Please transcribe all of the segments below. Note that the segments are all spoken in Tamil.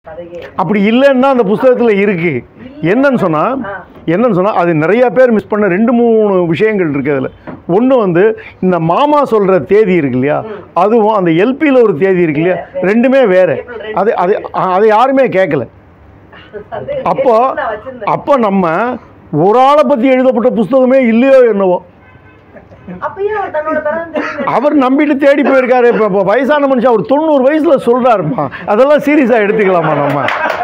கதையே அப்படி இல்லைன்னா அந்த புஸ்தகத்தில் இருக்கு என்னன்னு சொன்னால் என்னன்னு சொன்னால் அது நிறைய பேர் மிஸ் பண்ண ரெண்டு மூணு விஷயங்கள் இருக்கு அதில் ஒன்று வந்து இந்த மாமா சொல்கிற தேதி இருக்கு இல்லையா அதுவும் அந்த எல்பியில் ஒரு தேதி இருக்கு இல்லையா ரெண்டுமே வேறு அது அது அதை யாருமே கேட்கல அது அப்போ நான் வச்சிருந்தேன் அப்போ நம்ம ஒரு ஆளை பற்றி எழுதப்பட்ட புஸ்தகமே இல்லையோ என்னவோ அப்பயே அவர் தன்னோட பிறந்த தெரியும் அவர் நம்பிட்டு தேடி போயிருக்காரு இப்போ இப்போ வயசான மனுஷன் அவர் தொண்ணூறு வயசில் சொல்கிறாருமா அதெல்லாம் சீரியஸாக எடுத்துக்கலாமா நம்ம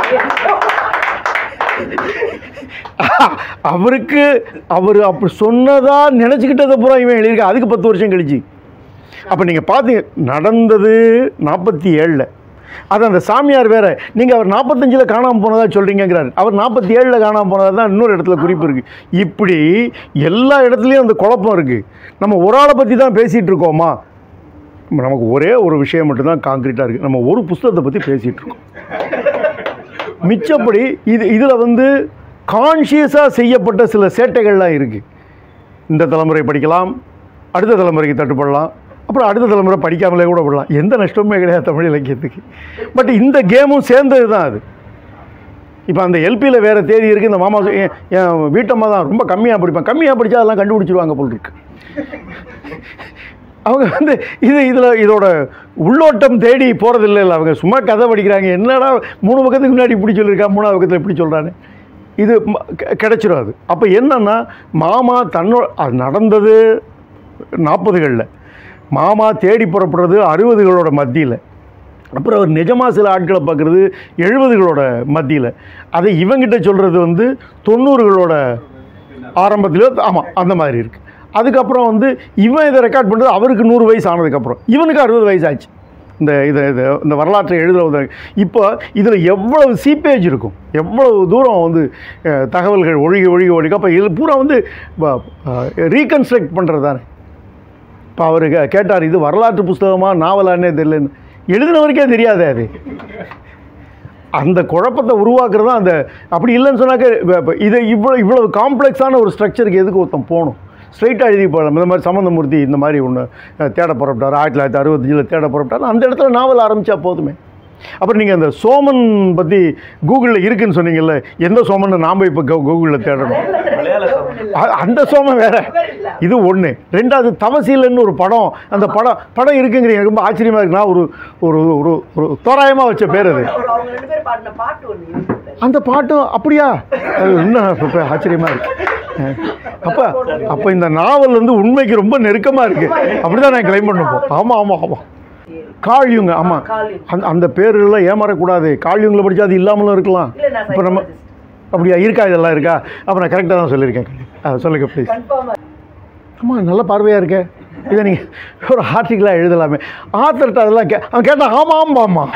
அவருக்கு அவர் அப்படி சொன்னதா நினச்சிக்கிட்டதை பூரா இவன் எழுதியிருக்கா அதுக்கு பத்து வருஷம் கழிச்சு அப்போ நீங்கள் பார்த்தீங்க நடந்தது நாற்பத்தி ஏழில் அது அந்த சாமியார் வேற நீங்கள் அவர் நாற்பத்தஞ்சில் காணாமல் போனதா சொல்கிறீங்கிறார் அவர் நாற்பத்தி ஏழில் காணாமல் போனதா தான் இன்னொரு இடத்துல குறிப்பு இருக்குது இப்படி எல்லா இடத்துலையும் அந்த குழப்பம் இருக்குது நம்ம ஒரு ஆளை பற்றி தான் பேசிகிட்டு இருக்கோமா நமக்கு ஒரே ஒரு விஷயம் மட்டும்தான் காங்கிரீட்டாக இருக்குது நம்ம ஒரு புஸ்தகத்தை பற்றி பேசிகிட்டு இருக்கோம் மிச்சப்படி இது இதில் வந்து கான்ஷியஸாக செய்யப்பட்ட சில சேட்டைகள்லாம் இருக்குது இந்த தலைமுறை படிக்கலாம் அடுத்த தலைமுறைக்கு தட்டுப்படலாம் அப்புறம் அடுத்த தலைமுறை படிக்காமலே கூட விடலாம் எந்த நஷ்டமுமே கிடையாது தமிழ் இலக்கியத்துக்கு பட் இந்த கேமும் சேர்ந்தது தான் அது இப்போ அந்த எல்பியில் வேறு தேதி இருக்குது இந்த மாமா சொ- என் என் வீட்டம்மா தான் ரொம்ப கம்மியாக படிப்பேன் கம்மியாக படித்தா அதெல்லாம் கண்டுபிடிச்சிருவாங்க போல் இருக்கு அவங்க வந்து இது இதில் இதோட உள்ளோட்டம் தேடி போகிறதில்ல இல்லை அவங்க சும்மா கதை படிக்கிறாங்க என்னடா மூணு பக்கத்துக்கு முன்னாடி இப்படி சொல்லியிருக்கா மூணாவது பக்கத்தில் இப்படி சொல்கிறானே இது ம- கெ- கிடைச்சிரும் அது அப்போ என்னன்னா மாமா தன்னோட அது நடந்தது நாற்பதுகளில் மாமா தேடி புறப்படுறது அறுபதுகளோட மத்தியில் அப்புறம் அவர் நிஜமாக சில ஆட்களை பார்க்குறது எழுபதுகளோட மத்தியில் அதை இவங்கிட்ட சொல்கிறது வந்து தொண்ணூறுகளோட ஆரம்பத்திலோ ஆமாம் அந்த மாதிரி இருக்குது அதுக்கப்புறம் வந்து இவன் இதை ரெக்கார்ட் பண்ணுறது அவருக்கு நூறு வயசு ஆனதுக்கப்புறம் இவனுக்கு அறுபது வயசு ஆச்சு இந்த இதை இது இந்த வரலாற்றை எழுதுறது இப்போ இதில் எவ்வளவு சீப்பேஜ் இருக்கும் எவ்வளவு தூரம் வந்து அஹ், தகவல்கள் ஒழுகி ஒழுகி ஒழுகி அப்போ இது பூரா வந்து ரீகன்ஸ்ட்ரக்ட் பண்ணுறது தானே இப்போ அவர் கேட்டார் இது வரலாற்று புஸ்தகமா நாவலானே தெரியலன்னு எழுதினவருக்கே தெரியாதே அது அந்த குழப்பத்தை உருவாக்குறது தான் அந்த அப்படி இல்லைன்னு சொன்னாக்க இப்ப- இப்ப இதை இவ்வளோ இவ்வளவு காம்ப்ளெக்ஸான ஒரு ஸ்ட்ரக்சருக்கு எதுக்கு ஒருத்தன் போகணும் ஸ்ட்ரைட்டாக எழுதி போகலாம் இந்த மாதிரி சம்மந்தமூர்த்தி இந்த மாதிரி ஒன்று தேட புறப்பட்டார் ஆயிரத்தி தொள்ளாயிரத்தி அறுபத்தஞ்சில் தேட புறப்பட்டார் அந்த இடத்துல நாவல் ஆரம்பித்தா போதுமே அப்புறம் நீங்கள் அந்த சோமன் பற்றி கூகுளில் இருக்குன்னு சொன்னீங்கல்ல எந்த சோமன் நாம் இப்போ கூகுளில் தேடணும் அ- அந்த சோமன் வேற இது ஒன்று ரெண்டாவது தவசீலன்னு ஒரு படம் அந்த படம் படம் இருக்குங்கிறீங்க எனக்கு ரொம்ப ஆச்சரியமாக இருக்கு நான் ஒரு ஒரு ஒரு ஒரு தோராயமாக வச்ச பேர் அது அவர் அவங்க ரெண்டு பேரும் பாடின பாட்டு ஒண்ணு யூடியூப்ல அந்த பாட்டும் அப்படியா அது இன்னும் இப்போ ஆச்சரியமாக இருக்கு அப்போ அப்போ இந்த நாவல் வந்து உண்மைக்கு ரொம்ப நெருக்கமாக இருக்குது அப்படி தான் நான் கிளைம் பண்ணுவோம் ஆமாம் ஆமாம் ஆமாம் காளியுங்க ஆமாம் காளியுங்க. அந்த அந்த பேர்கள்லாம் ஏமாறக்கூடாது காளியுங்களை படித்தா அது இல்லாமலும் இருக்கலாம் இல்ல நான் இப்போ நம்ம அப்படியா இருக்கா இதெல்லாம் இருக்கா அப்போ நான் கரெக்டாக தான் சொல்லியிருக்கேன் ஆ சொல்லுங்க ப்ளீஸ் கன்ஃபார்மா ஆமாம் நல்ல பார்வையாக இருக்கே இதை நீங்கள் ஒரு ஆர்டிக்கலாக எழுதலாமே ஆத்தர்கிட்ட அதெல்லாம் கே அவன் கேட்டான் ஆமாம் ஆமாம்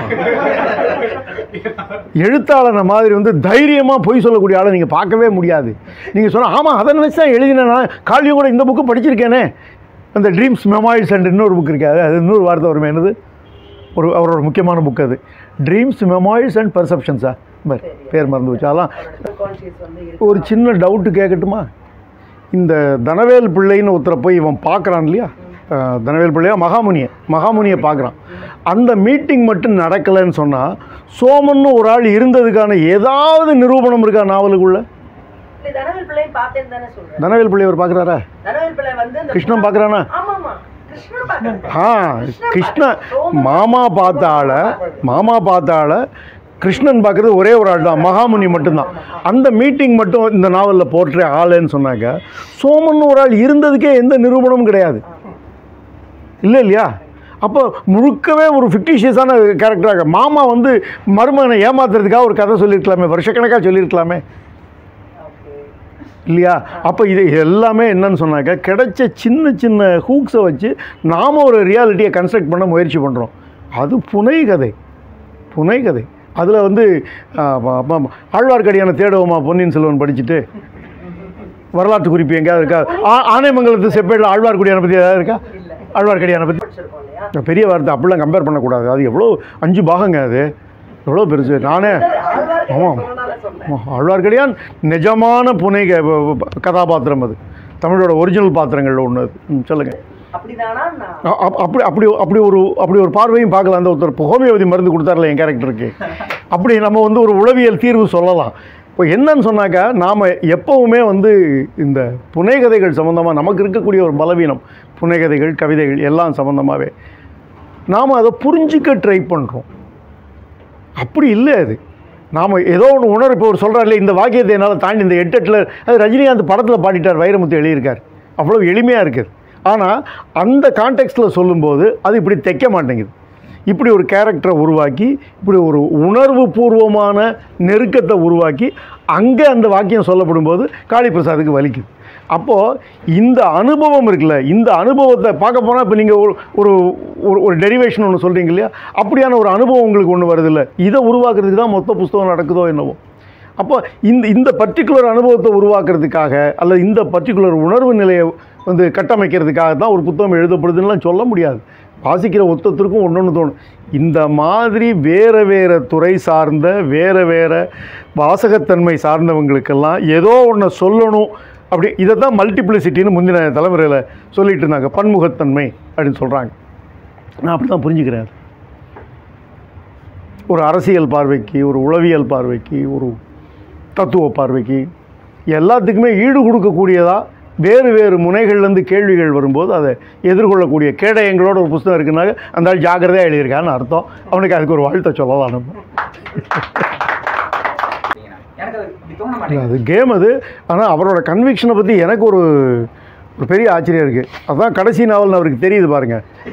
எழுத்தாளனை மாதிரி வந்து தைரியமாக பொய் சொல்லக்கூடிய ஆளை நீங்கள் பார்க்கவே முடியாது நீங்கள் சொன்னால் ஆமாம் அதை நினச்சி தான் எழுதினேன் நான் காலையும் கூட இந்த புக்கு படிச்சிருக்கேனே அந்த ட்ரீம்ஸ் மெமாயில்ஸ் அண்ட் இன்னொரு புக் இருக்காது அது இன்னொரு வார்த்தை வருமே என்னது ஒரு அவரோட முக்கியமான புக் அது ட்ரீம்ஸ் மெமாயில்ஸ் அண்ட் பெர்செப்ஷன்ஸா பேர் மறந்து வச்சு அதெல்லாம் கான்ஷியஸ் வந்து இருக்கு ஒரு சின்ன டவுட்டு கேட்கட்டுமா இந்த தனவேல் பிள்ளைன்னு ஒருத்தரை போய் இவன் பார்க்குறான் இல்லையா அஹ், தனவேல் பிள்ளையா மகாமுனியை மகாமுனியை பார்க்குறான் அந்த மீட்டிங் மட்டும் நடக்கலைன்னு சொன்னால் சோமன்னு ஒரு ஆள் இருந்ததுக்கான ஏதாவது நிரூபணம் இருக்கா நாவலுக்குள்ள இல்ல தனவேல் பிள்ளையும் பார்த்தேன்னு தானே சொல்றேன் தனவேல் பிள்ளை அவர் பார்க்குறாரா தனவேல் பிள்ளை வந்து அந்த கிருஷ்ணன் பார்க்குறானா ஆமாமா கிருஷ்ணன் பார்க்கறேன் ஆ கிருஷ்ணன் மாமா பார்த்த ஆளை மாமா பார்த்த ஆளை கிருஷ்ணன் பார்க்குறது ஒரே ஒரு ஆள் தான் மகாமுனி மட்டும்தான் அந்த மீட்டிங் மட்டும் இந்த நாவலில் போற்ற ஆளுன்னு சொன்னாக்க சோமன் ஒரு ஆள் இருந்ததுக்கே எந்த நிரூபணமும் கிடையாது இல்லை இல்லையா அப்போ முழுக்கவே ஒரு ஃபிக்டிஷியஸான கேரக்டராக மாமா வந்து மருமகனை ஏமாத்துறதுக்காக ஒரு கதை சொல்லியிருக்கலாமே வருஷக்கணக்காக சொல்லியிருக்கலாமே ஓகே இல்லையா அப்போ இது எல்லாமே என்னன்னு சொன்னாக்க கிடைச்ச சின்ன சின்ன ஹூக்ஸை வச்சு நாம் ஒரு ரியாலிட்டியை கன்ஸ்ட்ரக்ட் பண்ண முயற்சி பண்ணுறோம் அது புனை கதை புனை கதை அதில் வந்து ஆ, ம- ம- ஆழ்வார்க்கடியான தேடுவோமா பொன்னியின் செல்வன் படிச்சுட்டு வரலாற்று குறிப்பு எங்கேயாவது இருக்கா ஆ- ஆனைமங்கலத்து செப்பேட்டில் ஆழ்வார்க்கடியான பற்றி ஏதாவது இருக்கா ஆழ்வார்க்கடியான பற்றி படிச்சிருக்கோம் இல்லையா பெரிய வார்த்தை அப்படிலாம் கம்பேர் பண்ணக்கூடாது அது எவ்வளோ அஞ்சு பாகங்க அது எவ்வளோ பெருசு நானே ஆழ்வார்க்கடியான் ஆமாம். சொன்னனால சொன்னேன் ஆமா, ஆழ்வார்க்கடியான் நிஜமான புனை க- ப- ப- கதாபாத்திரம் அது தமிழோட ஒரிஜினல் பாத்திரங்களில் ஒன்று அது ம் சொல்லுங்கள் அப்படிதானா நான் அ- அப்- அப்படி அப்படி அப்படி ஒரு அப்படி ஒரு பார்வையும் பார்க்கலாம் அந்த ஒருத்தர் இப்போ ஹோமியோபதி மருந்து கொடுத்தார்ல என் கேரக்டருக்கு அப்படி நம்ம வந்து ஒரு உளவியல் தீர்வு சொல்லலாம் இப்போ என்னன்னு சொன்னாக்கா நாம் எப்போவுமே வந்து இந்த புனைகதைகள் சம்மந்தமாக நமக்கு இருக்கக்கூடிய ஒரு பலவீனம் புனைகதைகள் கவிதைகள் எல்லாம் சம்மந்தமாகவே நாம் அதை புரிஞ்சிக்க ட்ரை பண்ணுறோம் அப்படி இல்லை அது நாம் ஏதோ ஒன்று உணர்வு இப்போ ஒரு சொல்கிறார்ல இந்த வாக்கியத்தை என்னால் தாண்டி இந்த எட்டு எட்டில் அது ரஜினிகாந்த் படத்தில் பாடிட்டார் வைரமுத்து எழுதியிருக்கார் அவ்வளோ எளிமையாக இருக்குது ஆனால் அந்த கான்டெக்ஸ்டில் சொல்லும்போது அது இப்படி தைக்க மாட்டேங்குது இப்படி ஒரு கேரக்டரை உருவாக்கி இப்படி ஒரு உணர்வு பூர்வமான நெருக்கத்தை உருவாக்கி அங்கே அந்த வாக்கியம் சொல்லப்படும்போது காளிபிரசாதுக்கு வலிக்குது அப்போது இந்த அனுபவம் இருக்குல்ல இந்த அனுபவத்தை பார்க்க போனால் இப்போ நீங்கள் ஒரு ஒரு ஒரு ஒரு டெரிவேஷன் ஒன்று சொல்கிறீங்க இல்லையா அப்படியான ஒரு அனுபவம் உங்களுக்கு ஒன்று வருதில்ல இதை உருவாக்குறதுக்கு தான் மொத்த புஸ்தகம் நடக்குதோ என்னவோ அப்போ இந்த இந்த பர்டிகுலர் அனுபவத்தை உருவாக்குறதுக்காக அல்லது இந்த பர்டிகுலர் உணர்வு நிலையை வந்து கட்டமைக்கிறதுக்காக தான் ஒரு புத்தகம் எழுதப்படுதுன்னுலாம் சொல்ல முடியாது வாசிக்கிற ஒத்தத்திற்கும் ஒன்று ஒன்று தோணும் இந்த மாதிரி வேறு வேறு துறை சார்ந்த வேறு வேறு வாசகத்தன்மை சார்ந்தவங்களுக்கெல்லாம் ஏதோ ஒன்று சொல்லணும் அப்படி இதை தான் மல்டிப்ளிசிட்டின்னு முந்தின தலைமுறையில் சொல்லிட்டு இருந்தாங்க பன்முகத்தன்மை அப்படின்னு சொல்கிறாங்க நான் அப்படி தான் புரிஞ்சுக்கிறேன் அது. ஒரு அரசியல் பார்வைக்கு ஒரு உளவியல் பார்வைக்கு ஒரு தத்துவ பார்வைக்கு எல்லாத்துக்குமே ஈடு கொடுக்கக்கூடியதாக வேறு வேறு முனைகள்லேருந்து கேள்விகள் வரும்போது அதை எதிர்கொள்ளக்கூடிய கேடயங்களோட ஒரு புஸ்தகம் இருக்குனாக்க அந்த ஆள் ஜாக்கிரதையாக எழுதியிருக்கான்னு அர்த்தம் அவனுக்கு அதுக்கு ஒரு வாழ்த்தை சொல்லலாம் நம்ம எனக்கு அது இப்படி தோண இல்ல, மாட்டேங்குது அது கேம் அது ஆனால் அவரோட கன்விக்ஷனை பற்றி எனக்கு ஒரு ஒரு பெரிய ஆச்சரியம் இருக்குது அதுதான் கடைசி நாவல்னு அவருக்கு தெரியுது பாருங்க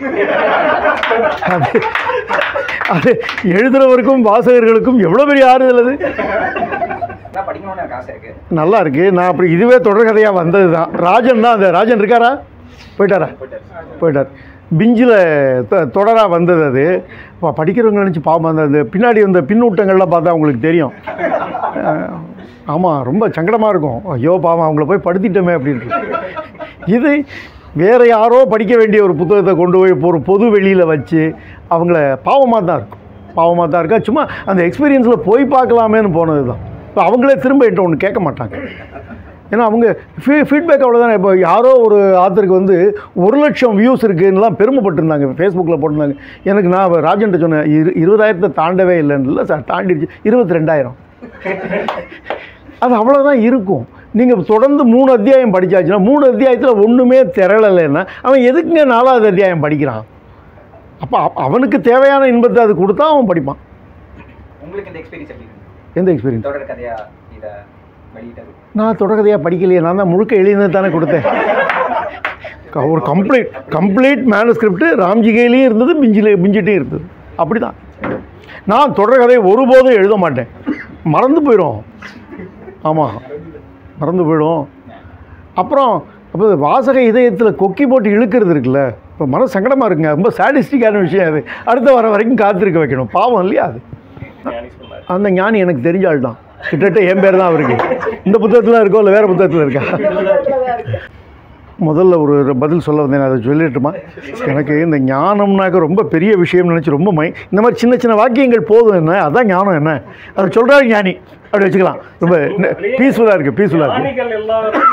அது அது எழுதுறவருக்கும் வாசகர்களுக்கும் எவ்வளோ பெரிய ஆறுதல் அது அதான் படிக்கணும்னு எனக்கு ஆசை இருக்கு நல்லா இருக்கு நான் அப்படி இதுவே தொடர்கதையாக வந்தது தான் ராஜன் தான் அந்த ராஜன் இருக்காரா போயிட்டாரா போயிட்டார் பிஞ்சில் தொடராக வந்தது அது இப்போ படிக்கிறவங்க நினச்சி பாவம் அந்த அந்த பின்னாடி வந்த பின்னூட்டங்கள்லாம் பார்த்தா அவங்களுக்கு தெரியும் ஆமாம் ரொம்ப சங்கடமாக இருக்கும் ஐயோ பாவம் அவங்கள போய் படுத்திட்டோமே அப்படின்ட்டு இது வேறு யாரோ படிக்க வேண்டிய ஒரு புத்தகத்தை கொண்டு போய் இப்போ ஒரு பொது வெளியில் வச்சு அவங்கள பாவமாக தான் இருக்கும் பாவமாக தான் இருக்கா சும்மா அந்த எக்ஸ்பீரியன்ஸில் போய் பார்க்கலாமேன்னு போனது தான் இப்போ அவங்களே திரும்ப என்கிட்ட ஒன்று கேட்க மாட்டாங்க ஏன்னா அவங்க ஃபீ ஃபீட்பேக் அவ்வளோதானே இப்போ யாரோ ஒரு ஆத்தருக்கு வந்து ஒரு லட்சம் வியூஸ் இருக்குன்னுலாம் பெருமைப்பட்டிருந்தாங்க ஃபேஸ்புக்கில் போட்டிருந்தாங்க எனக்கு நான் ராஜன்ட்ட சொன்னேன் இரு இருபதாயிரத்தை தாண்டவே இல்லைன்னு இல்லை சார் தாண்டிடுச்சு இருபத்தி ரெண்டாயிரம் அது அவ்வளோதான் இருக்கும் நீங்கள் தொடர்ந்து மூணு அத்தியாயம் படிச்சாச்சுன்னா மூணு அத்தியாயத்தில் ஒன்றுமே திரளலைன்னா அவன் எதுக்குங்க நாலாவது அத்தியாயம் படிக்கிறான் அப்போ அவ- அவனுக்கு தேவையான இன்பத்தை அது கொடுத்தா அவன் படிப்பான் உங்களுக்கு இந்த எக்ஸ்பீரியன்ஸ் எப்படி இருக்கு எந்த எக்ஸ்பீரியன்ஸ் தொடர் கதையா இதை வெளியிட்டது நான் தொடர்கதையாக படிக்கலையே நான் தான் முழுக்க எழுதினது தானே கொடுத்தேன் க- ஒரு கம்ப்ளீட் கம்ப்ளீட் மேனுஸ்கிரிப்ட் ராம்ஜிகையிலையும் இருந்தது பிஞ்சிலே பிஞ்சிட்டையும் இருந்தது அப்படி தான் நான் தொடர்கதையை ஒருபோதும் எழுத மாட்டேன் மறந்து போயிடும் ஆமாம் மறந்து போயிடும் அப்புறம் அப்போ வாசக இதயத்தில் கொக்கி போட்டு இழுக்கிறது இருக்குல்ல இப்போ மன சங்கடமாக இருக்குங்க ரொம்ப சாடிஸ்டிக்கான விஷயம் அது அடுத்த வர வரைக்கும் காத்திருக்க வைக்கணும் பாவம் இல்லையா அது அந்த ஞானி எனக்கு தெரிஞ்ச ஆள் தான் கிட்டத்தட்ட என் பேர் தான் அவருக்கு இந்த புத்தகத்தில் இருக்கோ இல்லை வேறு புத்தகத்தில் இருக்கா புத்தகத்துலதான் இருக்கு முதல்ல ஒரு பதில் சொல்ல வந்தேன் அதை சொல்லிட்டுமா எனக்கு இந்த ஞானம்னாக்க ரொம்ப பெரிய விஷயம்னு நினச்சி ரொம்ப மை இந்த மாதிரி சின்ன சின்ன வாக்கியங்கள் போதும் என்ன அதான் ஞானம் என்ன அதை சொல்கிறாரு ஞானி அப்படி வச்சுக்கலாம் ரொம்ப பீஸ்ஃபுல்லாக இருக்குது பீஸ்ஃபுல்லாக இருக்குது ஞானிகள் எல்லாரும்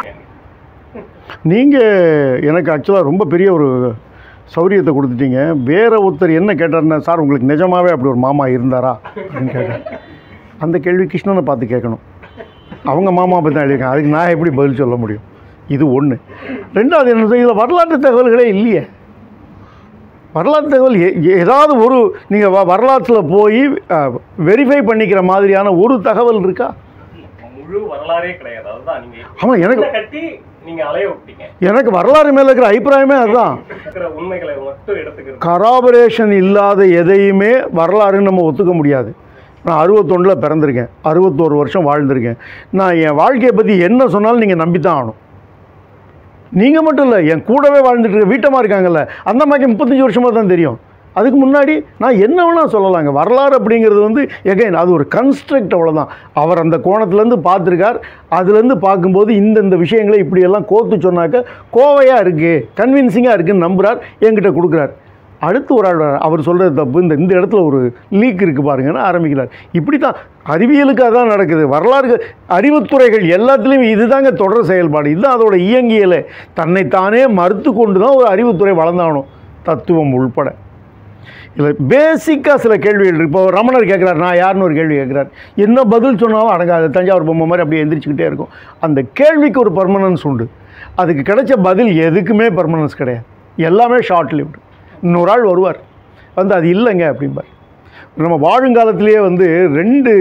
நீங்கள் எனக்கு ஆக்சுவலாக ரொம்ப பெரிய ஒரு சௌரியத்தை கொடுத்துட்டீங்க வேற ஒருத்தர் என்ன கேட்டார்னா சார் உங்களுக்கு நிஜமாவே அப்படி ஒரு மாமா இருந்தாரா அப்படின்னு கேட்டார் அந்த கேள்வி கிருஷ்ணனை பார்த்து கேட்கணும் அவங்க மாமா பற்றி தான் எழுதியிருக்காங்க அதுக்கு நான் எப்படி பதில் சொல்ல முடியும் இது ஒன்று ரெண்டாவது என்ன இதில் வரலாற்று தகவல்களே இல்லையே வரலாற்று தகவல் எ- எ- ஏதாவது ஒரு நீங்கள் வரலாற்றில் போய் வெரிஃபை பண்ணிக்கிற மாதிரியான ஒரு தகவல் இருக்கா முழு வரலாறே கிடையாது அதுதான் நீங்க ஆமாம் எனக்கு கீழே கட்டி நீங்க அலைய விட்டீங்க எனக்கு வரலாறு மேலே இருக்கிற அபிப்பிராயமே அதுதான் இருக்கிற உண்மைகளை மட்டும் எடுத்துக்கிறது கராபரேஷன் இல்லாத எதையுமே வரலாறுன்னு நம்ம ஒத்துக்க முடியாது நான் அறுபத்தொன்னில் பிறந்திருக்கேன் அறுபத்தோரு வருஷம் வாழ்ந்திருக்கேன் நான் என் வாழ்க்கையை பற்றி என்ன சொன்னாலும் நீங்கள் நம்பித்தான் ஆகணும் நீங்கள் மட்டும் இல்லை என் கூடவே வாழ்ந்துட்டு இருக்க வீட்டமாக இருக்காங்கல்ல அந்த மாதிரி முப்பத்தஞ்சு வருஷமாக தான் தெரியும் அதுக்கு முன்னாடி நான் என்ன வேணால் சொல்லலாங்க வரலாறு அப்படிங்கிறது வந்து எகைன் அது ஒரு கன்ஸ்ட்ரக்ட் அவ்வளோதான் அவர் அந்த கோணத்துலேருந்து பார்த்துருக்கார் அதுலேருந்து பார்க்கும்போது இந்தந்த விஷயங்களை இப்படியெல்லாம் கோத்து சொன்னாக்க கோவையாக இருக்குது கன்வின்சிங்காக இருக்குன்னு நம்புகிறார் என்கிட்ட கொடுக்குறார் அடுத்து ஒரு ஆள் வரார். அவர் சொல்கிறது தப்பு இந்த இந்த இடத்துல ஒரு லீக் இருக்குது பாருங்கன்னு ஆரம்பிக்கிறார் இப்படி தான் அறிவியலுக்கு அதான் நடக்குது வரலாறு அறிவுத்துறைகள் எல்லாத்துலேயும் இதுதாங்க தொடர் செயல்பாடு இதுதான் அதோட இயங்கியலை தன்னைத்தானே மறுத்து கொண்டு தான் ஒரு அறிவுத்துறை வளர்ந்தாகணும் தத்துவம் உள்பட இதில் பேசிக்காக சில கேள்விகள் இருக்கு இப்போ ரமணர் கேட்குறாரு நான் யாருன்னு ஒரு கேள்வி கேட்குறாரு என்ன பதில் சொன்னாலும் அடங்காது தஞ்சாவூர் பொம்மை மாதிரி அப்படியே எந்திரிச்சுக்கிட்டே இருக்கும் அந்த கேள்விக்கு ஒரு பர்மனன்ஸ் உண்டு அதுக்கு கிடைச்ச பதில் எதுக்குமே பர்மனன்ஸ் கிடையாது எல்லாமே ஷார்ட் லிவ்டு இன்னொரு ஆள் வருவார் வந்து அது இல்லைங்க அப்படிம்பார் நம்ம வாழுங்காலத்திலேயே வந்து ரெண்டு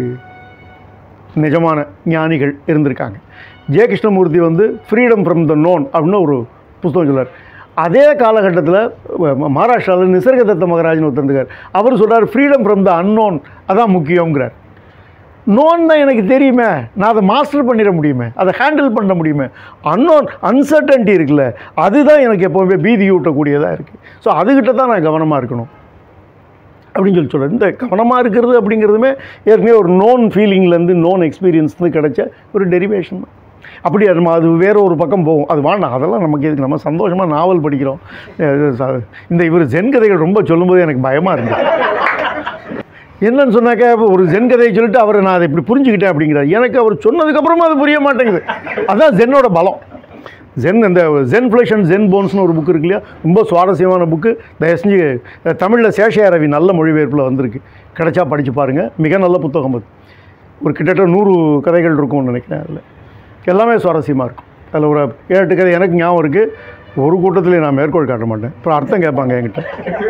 நிஜமான ஞானிகள் இருந்திருக்காங்க ஜெய கிருஷ்ணமூர்த்தி வந்து ஃப்ரீடம் ஃப்ரம் த நோன் அப்படின்னு ஒரு புஸ்தகம் சொல்றார் அதே காலகட்டத்தில் மகாராஷ்டிராவில் நிசர்கதத்த மகராஜ்னு ஒருத்தர் இருக்கார் அவர் சொல்றார் ஃப்ரீடம் ஃப்ரம் த அன்னோன் அதான் முக்கியங்கிறார் நோன் தான் எனக்கு தெரியுமே நான் அதை மாஸ்டர் பண்ணிட முடியுமே அதை ஹேண்டில் பண்ண முடியுமே அன்னோன் அன்சர்டன்ட்டி இருக்குல்ல அதுதான் எனக்கு எப்போவுமே பீதி ஊட்டக்கூடியதாக இருக்குது ஸோ அதுக்கிட்ட தான் நான் கவனமாக இருக்கணும் அப்படின்னு சொல்லி சொல்கிறேன் இந்த கவனமாக இருக்கிறது அப்படிங்கிறதுமே ஏற்கனவே ஒரு நோன் ஃபீலிங்லேருந்து நோன் எக்ஸ்பீரியன்ஸ்லேருந்து கிடைச்ச ஒரு டெரிவேஷன் தான் அப்படி அது நம்ம அது வேற ஒரு பக்கம் போகும் அது வேண்டாம் அதெல்லாம் நமக்கு எதுக்கு நம்ம சந்தோஷமாக நாவல் படிக்கிறோம் அஹ் ச- இந்த இவர் ஜென் கதைகள் ரொம்ப சொல்லும்போது எனக்கு பயமாக இருந்தது என்னன்னு சொன்னாக்கா இப்போ ஒரு ஜென் கதையை சொல்லிட்டு அவரை நான் அதை இப்படி புரிஞ்சுக்கிட்டேன் அப்படிங்கிறார் எனக்கு அவர் சொன்னதுக்கப்புறமா அது புரிய மாட்டேங்குது அதான் ஜென்னோட பலம் ஜென் இந்த ஜென் ஃப்ளஷ் அண்ட் ஜென் போன்ஸ்னு ஒரு புக் இருக்கு இல்லையா ரொம்ப சுவாரஸ்யமான புக்கு தயவு செஞ்சு தமிழில் சேஷையா ரவி நல்ல மொழிபெயர்ப்பில் வந்திருக்கு கிடைச்சா படித்து பாருங்கள் மிக நல்ல புத்தகம் அது ஒரு கிட்டத்தட்ட நூறு கதைகள் இருக்கும்னு நினைக்கிறேன் அதில் எல்லாமே சுவாரஸ்யமாக இருக்கும் அதில் ஒரு ஏழு எட்டு கதை எனக்கு ஞாபகம் இருக்குது ஒரு கூட்டத்திலே நான் மேற்கோள் காட்ட மாட்டேன் அப்புறம் அர்த்தம் கேட்பாங்க என்கிட்ட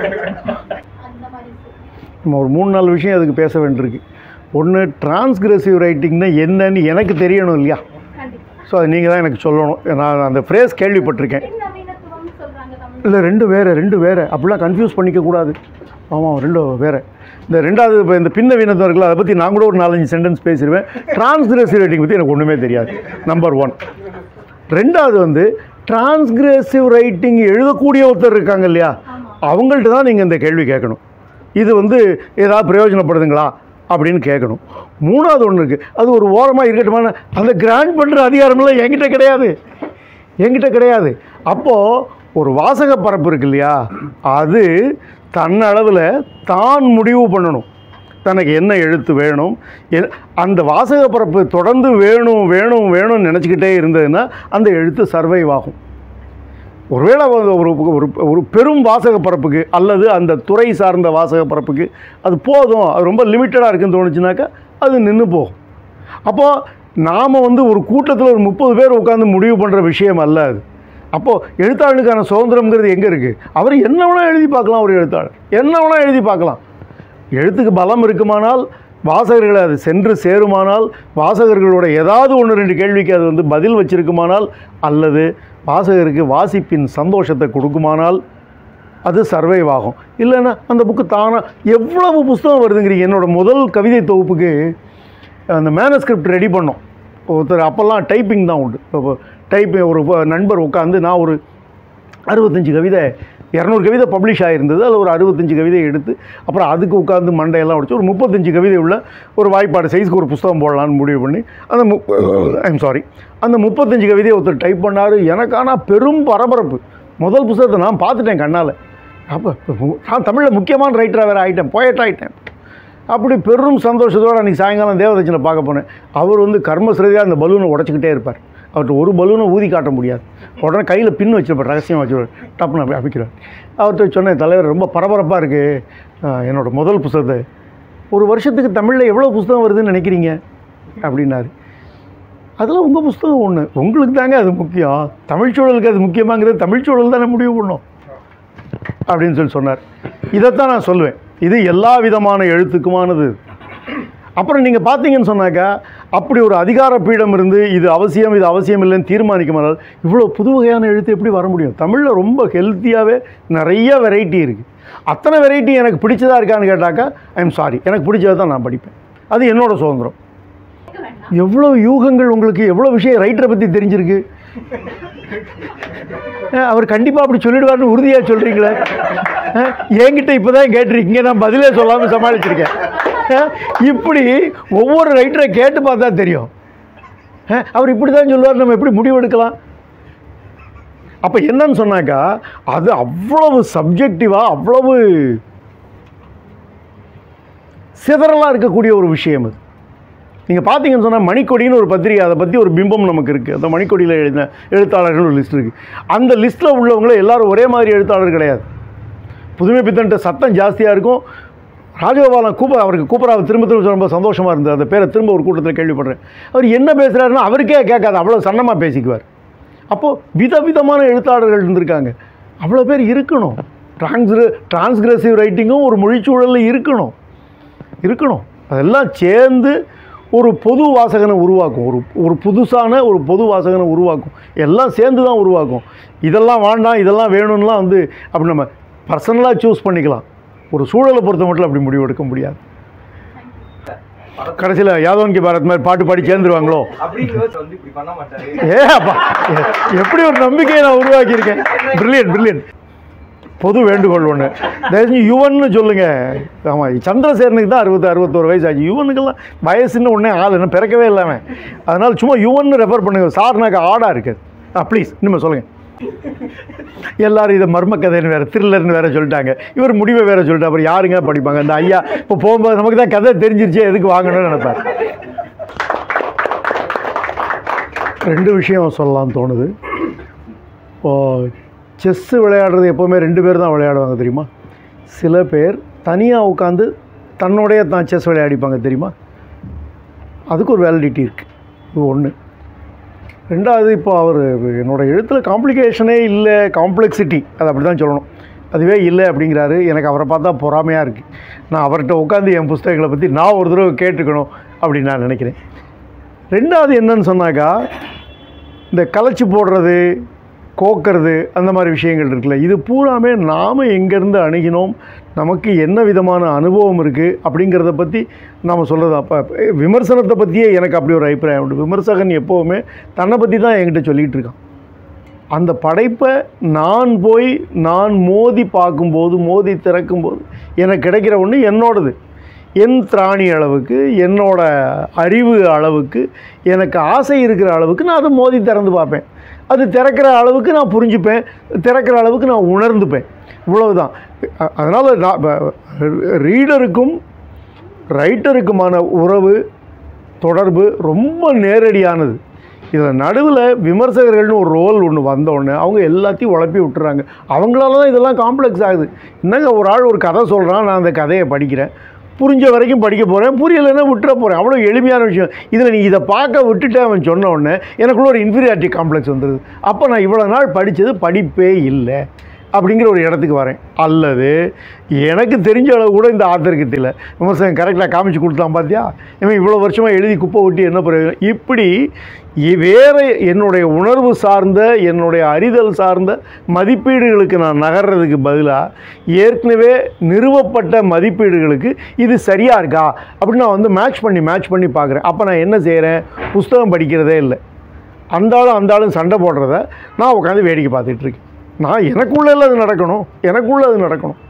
நம்ம ஒரு மூணு நாலு விஷயம் அதுக்கு பேச வேண்டியிருக்கு ஒன்று டிரான்ஸ்கிரசிவ் ரைட்டிங்னா என்னன்னு எனக்கு தெரியணும் இல்லையா ஸோ அது நீங்கள் தான் எனக்கு சொல்லணும் நான் அந்த ஃப்ரேஸ் கேள்விப்பட்டிருக்கேன் நவீனத்துவம்னு சொல்றாங்க தமிழ் இல்லை ரெண்டு வேறு ரெண்டு வேறு அப்படிலாம் கன்ஃபியூஸ் பண்ணிக்க கூடாது ஆமாம் ரெண்டு வேறு இந்த ரெண்டாவது இப்போ இந்த பின்ன வீணத்தம் இருக்குல்ல அதை பற்றி நான் கூட ஒரு நாலஞ்சு சென்டென்ஸ் பேசிடுவேன் டிரான்ஸ்கிரசிவ் ரைட்டிங் பற்றி எனக்கு ஒன்றுமே தெரியாது நம்பர் ஒன் ரெண்டாவது வந்து டிரான்ஸ்கிரசிவ் ரைட்டிங் எழுதக்கூடிய ஒருத்தர் இருக்காங்க இல்லையா அவங்கள்ட்ட தான் நீங்கள் இந்த கேள்வி கேட்கணும் இது வந்து ஏதாவது பிரயோஜனப்படுதுங்களா அப்படின்னு கேட்கணும் மூணாவது ஒன்று இருக்குது அது ஒரு ஓரமாக இருக்கட்டுமான அந்த கிராண்ட் பண்ணுற அதிகாரமெல்லாம் என்கிட்ட கிடையாது என்கிட்ட கிடையாது அப்போது ஒரு வாசக பரப்பு இருக்கு இல்லையா அது தன்னளவில் தான் முடிவு பண்ணணும் தனக்கு என்ன எழுத்து வேணும் எ- அந்த வாசக பரப்பு தொடர்ந்து வேணும் வேணும் வேணும்னு நினச்சிக்கிட்டே இருந்ததுன்னா அந்த எழுத்து சர்வைவ் ஆகும் ஒருவேளை வந்து ஒரு ஒரு ஒரு பெரும் வாசக பரப்புக்கு அல்லது அந்த துறை சார்ந்த வாசக பரப்புக்கு அது போதும் அது ரொம்ப லிமிட்டடாக இருக்குன்னு தோணுச்சுனாக்கா அது நின்று போகும் அப்போது நாம் வந்து ஒரு கூட்டத்தில் ஒரு முப்பது பேர் உட்காந்து முடிவு பண்ணுற விஷயம் அல்ல அது அப்போது எழுத்தாளனுக்கான சுதந்திரம்ங்கிறது எங்கே இருக்குது அவர் என்ன வேணால் எழுதி பார்க்கலாம் ஒரு எழுத்தாளர் என்ன வேணால் எழுதி பார்க்கலாம் எழுத்துக்கு பலம் இருக்குமானால் வாசகர்களை அது சென்று சேருமானால் வாசகர்களோட ஏதாவது ஒன்று ரெண்டு கேள்விக்கு அது வந்து பதில் வச்சிருக்குமானால் அல்லது வாசகருக்கு வாசிப்பின் சந்தோஷத்தை கொடுக்குமானால் அது சர்வைவ் ஆகும் இல்லைன்னா அந்த புக்கு தானாக எவ்வளவு புஸ்தகம் வருதுங்கிறீங்க என்னோட முதல் கவிதை தொகுப்புக்கு அந்த மேனஸ்கிரிப்ட் ரெடி பண்ணோம் ஒருத்தர் அப்போல்லாம் டைப்பிங் தான் உண்டு இப்போ டைப் ஒரு நண்பர் உட்காந்து நான் ஒரு அறுபத்தஞ்சு கவிதை இரநூறு கவிதை பப்ளிஷ் ஆகிருந்தது அதில் ஒரு அறுபத்தஞ்சு கவிதை எடுத்து அப்புறம் அதுக்கு உட்காந்து மண்டையெல்லாம் உடைச்சு ஒரு முப்பத்தஞ்சு கவிதை உள்ள ஒரு வாய்ப்பாடு சைஸ்க்கு ஒரு புஸ்தகம் போடலான்னு முடிவு பண்ணி அந்த மு ஐம் சாரி அந்த முப்பத்தஞ்சு கவிதையை ஒருத்தர் டைப் பண்ணார் எனக்கான பெரும் பரபரப்பு முதல் புஸ்தகத்தை நான் பார்த்துட்டேன் கண்ணால் அப்போ நான் தமிழில் முக்கியமான ரைட்டராக வேறு ஆகிட்டேன் போயட் ஆகிட்டேன் அப்படி பெரும் சந்தோஷத்தோடு அன்றைக்கி சாயங்காலம் தேவதச்சனை பார்க்க போனேன் அவர் வந்து கர்மஸ்ரதியாக அந்த பலூனை உடச்சிக்கிட்டே இருப்பார் அவர்கிட்ட ஒரு பலூனை ஊதி காட்ட முடியாது உடனே கையில் பின் வச்சிருப்பார் ரகசியம் வச்சுருவார் டப்புன்னு அப்படி அமைக்கிறார் அவர்கிட்ட சொன்னேன் தலைவர் ரொம்ப பரபரப்பாக இருக்குது என்னோட முதல் புஸ்தகத்தை ஒரு வருஷத்துக்கு தமிழில் எவ்வளோ புஸ்தகம் வருதுன்னு நினைக்கிறீங்க அப்படின்னாரு அதில் உங்கள் புஸ்தகம் ஒன்று உங்களுக்கு தாங்க அது முக்கியம் தமிழ் சூழலுக்கு அது முக்கியமாங்கிறது தமிழ் சூழல் தானே முடிவு பண்ணும் அப்படின்னு சொல்லி சொன்னார் இதைத்தான் நான் சொல்லுவேன் இது எல்லா விதமான எழுத்துக்குமானது அப்புறம் நீங்கள் பார்த்தீங்கன்னு சொன்னாக்கா அப்படி ஒரு அதிகார பீடம் இருந்து இது அவசியம் இது அவசியம் இல்லைன்னு தீர்மானிக்குமானால் இவ்வளோ புது வகையான எழுத்து எப்படி வர முடியும் தமிழில் ரொம்ப ஹெல்த்தியாகவே நிறைய வெரைட்டி இருக்குது அத்தனை வெரைட்டி எனக்கு பிடிச்சதா இருக்கான்னு கேட்டாக்கா ஐம் சாரி எனக்கு பிடிச்சதை தான் நான் படிப்பேன் அது என்னோட சுதந்திரம் கேட்க வேண்டாம் எவ்வளோ யூகங்கள் உங்களுக்கு எவ்வளோ விஷயம் ரைட்டரை பற்றி தெரிஞ்சிருக்கு அஹ் அவர் கண்டிப்பாக அப்படி சொல்லிடுவார்னு உறுதியாக சொல்கிறீங்களே அஹ் என்கிட்ட இப்போ தான் கேட்டிருக்கீங்க நான் பதிலே சொல்லாமல் சமாளிச்சிருக்கேன் அஹ் இப்படி ஒவ்வொரு ரைட்டரை கேட்டு பார்த்தா தெரியும் அஹ் அவர் இப்படி தான் சொல்லுவார் நம்ம எப்படி முடிவெடுக்கலாம் அப்போ என்னன்னு சொன்னாக்கா அது அவ்வளவு சப்ஜெக்டிவாக அவ்வளவு சிதறலாக இருக்கக்கூடிய ஒரு விஷயம் அது நீங்கள் பார்த்தீங்கன்னு சொன்னால் மணிக்கொடின்னு ஒரு பத்திரிகை அதை பற்றி ஒரு பிம்பம் நமக்கு இருக்குது அந்த மணிக்கொடியில் எழுதின எழுத்தாளர்கள் ஒரு லிஸ்ட் இருக்குது அந்த லிஸ்ட்டில் உள்ளவங்கள எல்லாரும் ஒரே மாதிரி எழுத்தாளர் கிடையாது புதுமை பித்தன்ட்ட சத்தம் ஜாஸ்தியாக இருக்கும் ராஜகோபாலன் கூப்ப அவருக்கு கூப்பராவை திரும்ப திரும்ப ரொம்ப சந்தோஷமாக இருந்தது அந்த பேரை திரும்ப ஒரு கூட்டத்தில் கேள்விப்படுறேன் அவர் என்ன பேசுகிறாருன்னா அவருக்கே கேட்காது அவ்வளோ சன்னமாக பேசிக்குவார் அப்போது விதவிதமான எழுத்தாளர்கள் இருந்திருக்காங்க அவ்வளோ பேர் இருக்கணும் டிரான்ஸ்கிர டிரான்ஸ்கிரசிவ் ரைட்டிங்கும் ஒரு மொழிச்சூழலில் இருக்கணும் இருக்கணும் அதெல்லாம் சேர்ந்து ஒரு பொது வாசகனை உருவாக்கும் ஒரு ஒரு புதுசான ஒரு பொது வாசகனை உருவாக்கும் எல்லாம் சேர்ந்து தான் உருவாக்கும் இதெல்லாம் வேண்டாம் இதெல்லாம் வேணும்லாம் வந்து அப்படி நம்ம பர்சனலாக சூஸ் பண்ணிக்கலாம் ஒரு சூழலை பொறுத்த மட்டும் அப்படி முடிவு எடுக்க முடியாது கடைசியில் யாதவன்கி பாரத் மாதிரி பாட்டு பாடி சேர்ந்துருவாங்களோ அப்படின்னு யோசிச்சு வந்து இப்படி பண்ண மாட்டாரு ஏ அப்பா எ- எப்படி ஒரு நம்பிக்கையை நான் உருவாக்கியிருக்கேன் பிரில்லியன் பிரில்லியன் பொது வேண்டுகோள் ஒன்று தயவுசெஞ்சு யுவன்னு சொல்லுங்க ஆமாம் சந்திரசேகரனுக்கு தான் அறுபது அறுபத்தோரு வயசு ஆச்சு யுவனுக்கெல்லாம் வயசுன்னு ஒன்றே ஆள் இன்னும் பிறக்கவே இல்லாமல் அதனால் சும்மா யுவன்னு ரெஃபர் பண்ணுங்க சார்னாக்கு ஆடாக இருக்குது ஆ ப்ளீஸ் இனிமேல் சொல்லுங்கள் எல்லாரும் இதை மர்ம கதைன்னு வேறு த்ரில்லர்னு வேறு சொல்லிட்டாங்க இவர் முடிவை வேறு சொல்லிட்டு அப்புறம் யாருங்க படிப்பாங்க இந்த ஐயா இப்போ போகும்போது நமக்கு தான் கதை தெரிஞ்சிருச்சே எதுக்கு வாங்கணும்னு நினைப்பார் ரெண்டு விஷயம் சொல்லலாம்னு தோணுது இப்போ செஸ்ஸு விளையாடுறது எப்போவுமே ரெண்டு பேர் தான் விளையாடுவாங்க தெரியுமா சில பேர் தனியாக உட்காந்து தன்னோடைய தான் செஸ் விளையாடிப்பாங்க தெரியுமா அதுக்கு ஒரு வேலிடிட்டி இருக்குது இது ஒன்று ரெண்டாவது இப்போ அவர் என்னோட எழுத்தில் காம்ப்ளிகேஷனே இல்லை காம்ப்ளெக்சிட்டி அது அப்படி தான் சொல்லணும் அதுவே இல்லை அப்படிங்கிறாரு எனக்கு அவரை பார்த்தா பொறாமையாக இருக்குது நான் அவர்கிட்ட உட்காந்து என் புஸ்தகங்களை பற்றி நான் ஒரு தடவை கேட்டுக்கணும் அப்படின்னு நான் நினைக்கிறேன் ரெண்டாவது என்னன்னு சொன்னாக்கா இந்த கலைச்சி போடுறது கோக்கிறது அந்த மாதிரி விஷயங்கள் இருக்குல்ல இது பூராமே நாம் எங்கேருந்து அணுகினோம் நமக்கு என்ன விதமான அனுபவம் இருக்குது அப்படிங்கிறத பற்றி நாம் சொல்கிறது அப்போ விமர்சனத்தை பற்றியே எனக்கு அப்படி ஒரு அபிப்பிராயம் உண்டு விமர்சகன் எப்போவுமே தன்னை பற்றி தான் என்கிட்ட சொல்லிகிட்டு இருக்கான் அந்த படைப்பை நான் போய் நான் மோதி பார்க்கும்போது மோதி திறக்கும்போது எனக்கு கிடைக்கிற ஒன்று என்னோடது என் திராணி அளவுக்கு என்னோட அறிவு அளவுக்கு எனக்கு ஆசை இருக்கிற அளவுக்கு நான் அதை மோதி திறந்து பார்ப்பேன் அது திறக்கிற அளவுக்கு நான் புரிஞ்சுப்பேன் திறக்கிற அளவுக்கு நான் உணர்ந்துப்பேன் இவ்வளவுதான் அ- அதனால் நான் ரீடருக்கும் ரைட்டருக்குமான உறவு தொடர்பு ரொம்ப நேரடியானது இதில் நடுவில் விமர்சகர்கள்னு ஒரு ரோல் ஒன்று வந்த உடனே அவங்க எல்லாத்தையும் உழப்பி விட்டுறாங்க அவங்களால தான் இதெல்லாம் காம்ப்ளெக்ஸ் ஆகுது என்னங்க ஒரு ஆள் ஒரு கதை சொல்கிறான் நான் அந்த கதையை படிக்கிறேன் புரிஞ்ச வரைக்கும் படிக்க போகிறேன் புரியலைன்னா விட்டுற போகிறேன் அவ்வளோ எளிமையான விஷயம் இதில் நீ இதை பார்க்க விட்டுட்டு அவன் சொன்ன உடனே எனக்குள்ள ஒரு இன்ஃபீரியாரிட்டி காம்ப்ளெக்ஸ் வந்துடுது அப்போ நான் இவ்வளோ நாள் படித்தது படிப்பே இல்லை அப்படிங்கிற ஒரு இடத்துக்கு வரேன் அல்லது எனக்கு தெரிஞ்ச அளவு கூட இந்த ஆத்தருக்கு தெரியல விமர்சனம் கரெக்டாக காமிச்சு கொடுத்தான் பார்த்தியா இவன் இவ்வளோ வருஷமாக எழுதி குப்பை ஒட்டி என்ன பிரயோஜனம் இப்படி இ- வேற என்னுடைய உணர்வு சார்ந்த என்னுடைய அறிதல் சார்ந்த மதிப்பீடுகளுக்கு நான் நகர்றதுக்கு பதிலாக ஏற்கனவே நிறுவப்பட்ட மதிப்பீடுகளுக்கு இது சரியாக இருக்கா அப்படின்னு நான் வந்து மேட்ச் பண்ணி மேட்ச் பண்ணி பார்க்குறேன் அப்போ நான் என்ன செய்கிறேன் புஸ்தகம் படிக்கிறதே இல்லை அந்த ஆளும் அந்த ஆளும் சண்டை போடுறத நான் உட்காந்து வேடிக்கை பார்த்துட்டு இருக்கேன் நான் எனக்குள்ளே அது நடக்கணும் எனக்குள்ளே அது நடக்கணும்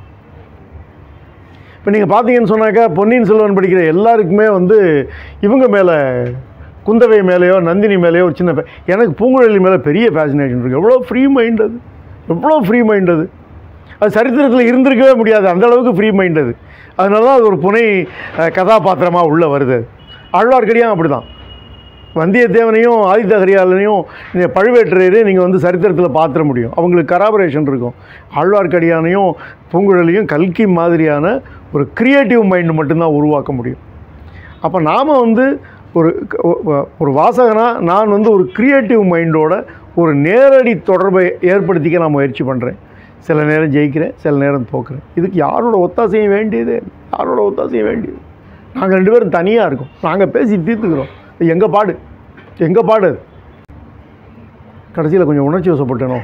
இப்போ நீங்கள் பார்த்தீங்கன்னு சொன்னாக்கா பொன்னியின் செல்வன் படிக்கிற எல்லாருக்குமே வந்து இவங்க மேலே குந்தவை மேலேயோ நந்தினி மேலேயோ ஒரு சின்ன fa- எனக்கு பூங்குழலி மேலே பெரிய ஃபேசினேஷன் இருக்குது எவ்வளோ ஃப்ரீ மைண்ட் அது எவ்வளோ ஃப்ரீ மைண்ட் அது அது சரித்திரத்தில் இருந்திருக்கவே முடியாது அந்த அளவுக்கு ஃப்ரீ மைண்ட் அது அதனால தான் அது ஒரு புனை அஹ், கதாபாத்திரமாக உள்ளே வருது அது. ஆழ்வார்க்கடியான் அப்படி தான் வந்தியத்தேவனையும் ஆதித்த ஹரியாலனையும் நீங்கள் பழுவேட்டரையரையும் நீங்கள் வந்து சரித்திரத்தில் பார்த்துட முடியும் அவங்களுக்கு கராபரேஷன் இருக்கும் ஆழ்வார்க்கடியானையும் பூங்குழலியும் கல்கி மாதிரியான ஒரு கிரியேட்டிவ் மைண்ட் மட்டும்தான் உருவாக்க முடியும் அப்போ நாம் வந்து ஒரு க- ஒ- ஒரு வாசகனாக நான் வந்து ஒரு கிரியேட்டிவ் மைண்டோட ஒரு நேரடி தொடர்பை ஏற்படுத்திக்க நான் முயற்சி பண்ணுறேன் சில நேரம் ஜெயிக்கிறேன் சில நேரம் தோக்குறேன் இதுக்கு யாரோட ஒத்தாசையும் வேண்டியதே இல்லை. யாரோட ஒத்தாசையும் வேண்டியது நாங்கள் ரெண்டு பேரும் தனியாக இருக்கோம் நாங்கள் பேசி தீர்த்துக்கிறோம் இது எங்கள் பாடு எங்கள் பாடு அது கடைசியில் கொஞ்சம் உணர்ச்சி வசப்பட்டனோ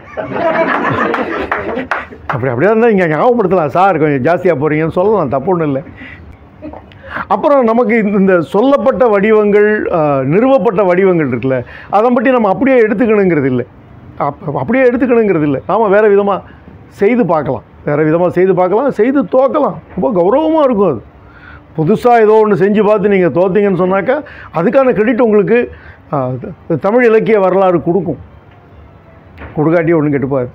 அப்படி அப்படியே இருந்தால் இங்கே ஞாபகப்படுத்தலாம் சார் கொஞ்சம் ஜாஸ்தியாக போகிறீங்கன்னு சொல்லலாம் தப்பு ஒன்றும் இல்லை அப்புறம் நமக்கு இந்த- இந்த சொல்லப்பட்ட வடிவங்கள் ஆஹ், நிறுவப்பட்ட வடிவங்கள் இருக்குல்ல அதை பற்றி நம்ம அப்படியே எடுத்துக்கணுங்கிறது இல்லை அப்ப அப்படியே எடுத்துக்கணுங்கிறது இல்லை நாம் வேறு விதமாக செய்து பார்க்கலாம் வேறு விதமாக செய்து பார்க்கலாம் செய்து தோக்கலாம் ரொம்ப கௌரவமாக இருக்கும் அது புதுசாக ஏதோ ஒன்று செஞ்சு பார்த்து நீங்கள் தோத்தீங்கன்னு சொன்னாக்கா அதுக்கான கிரெடிட் உங்களுக்கு ஆஹ், த- தமிழ் இலக்கிய வரலாறு கொடுக்கும் கொடுக்காட்டி ஒன்றும் கெட்டுப்பாது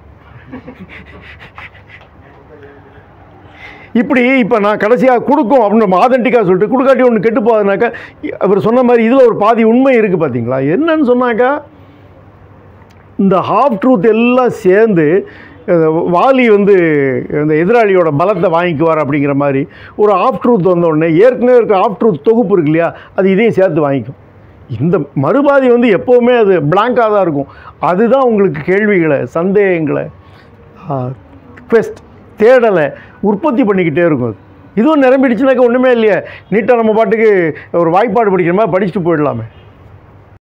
இப்படி இப்போ நான் கடைசியாக கொடுக்கும் அப்படின்னு நம்ம ஆதென்டிக்காக சொல்லிட்டு கொடுக்காட்டி ஒன்று கெட்டு போகுதுனாக்கா அவர் சொன்ன மாதிரி இதில் ஒரு பாதி உண்மை இருக்குது பார்த்தீங்களா என்னன்னு சொன்னாக்கா இந்த ஹாஃப் ட்ரூத் எல்லாம் சேர்ந்து அஹ், வாலி வந்து இந்த எதிராளியோட பலத்தை வாங்கிக்குவார் அப்படிங்கிற மாதிரி ஒரு ஆஃப் ட்ரூத் வந்த உடனே ஏற்கனவே இருக்க ஆஃப் ட்ரூத் தொகுப்பு இருக்கு இல்லையா அது இதையும் சேர்த்து வாங்கிக்கும் இந்த மறுபாதி வந்து எப்போவுமே அது பிளாங்காக தான் இருக்கும் அதுதான் உங்களுக்கு கேள்விகளை சந்தேகங்களை குவெஸ்ட் தேடலை உற்பத்தி பண்ணிக்கிட்டே இருக்கும் அது இதுவும் நிரம்பிடுச்சுனாக்கா ஒன்றுமே இல்லையே நீட்டாக நம்ம பாட்டுக்கு ஒரு வாய்ப்பாடு படிக்கிற மாதிரி படிச்சுட்டு போயிடலாமே